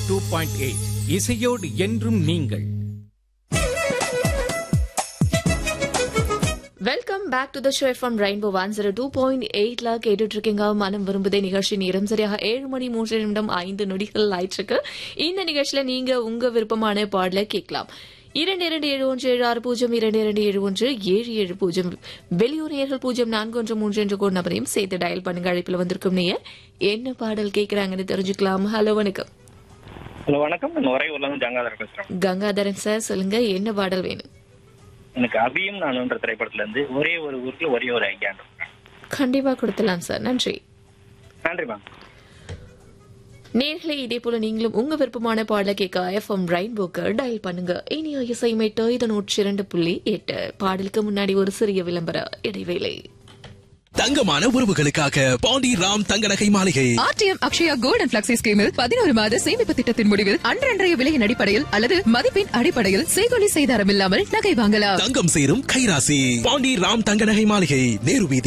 two point eight இசையோடு என்றும் நீங்கள் welcome back to the show from Rainbow one zero two point எயிட்ல கேட்டுட்டு இருக்கீங்க மனம் விரும்புதே நிகழ்ச்சி நேரம் சரியாக ஏழு மணி மூன்று நிமிடம் ஐந்து நொடிகள் ஆயிட்டிருக்கு இந்த நிகழ்ச்சியில நீங்க உங்க விருப்பமான பாடல கேட்கலாம் இரண்டு இரண்டு ஏழு ஒன்று ஏழு ஆறு பூஜ்ஜியம் இரண்டு இரண்டு ஏழு ஒன்று ஏழு ஏழு பூஜ்ஜியம் வெளியூர் நேர்கள் பூஜ்ஜியம் நான்கு ஒன்று மூன்று என்ற கோட் நபரையும் சேர்த்து டயல் பண்ணுங்க அழைப்பில் வந்திருக்கும் நீங்க என்ன பாடல் கேட்கறாங்கன்னு தெரிஞ்சுக்கலாம் ஹலோ வணக்கம் ஹலோ வணக்கம் நான் உறையூர்ல இருந்து ஜங்காதர் பேசுறேன் கங்காதரன் சார் சொல்லுங்க என்ன பாடல் வேணும் எனக்கு அபியும் நானுன்ற திரைப்படத்துல இருந்து ஒரே ஒரு ஊருக்குள்ள ஒரே ஒரு ஐக்கியம் கண்டிப்பா கொடுத்துலாம் சார் நன்றி நன்றி மேம் நேர்களே இதே போல நீங்களும் உங்க விருப்பமான பாடல கேட்க எஃப்எம் ரெயின்போக்கு டயல் பண்ணுங்க இனிய இசை மேட்டு இது நூற்றி இரண்டு புள்ளி எட்டு பாடலுக்கு முன்னாடி ஒரு சிறிய விளம்பர இடைவேளை தங்கமான உறவுகளுக்காக பாண்டி ராம் தங்க நகை மாளிகை RTM Akshaya gold and flexi ஸ்கீமில் பதினோரு மாத சேமிப்பு திட்டத்தின் முடிவில் அன்றன்றைய விலையின் அடிப்படையில் அல்லது மதிப்பின் அடிப்படையில் செய்கொலி செய்தாரம் இல்லாமல் நகை வாங்கலாம் தங்கம் சேரும் கைராசி பாண்டி ராம் தங்க நகை மாளிகை நேரு வீதி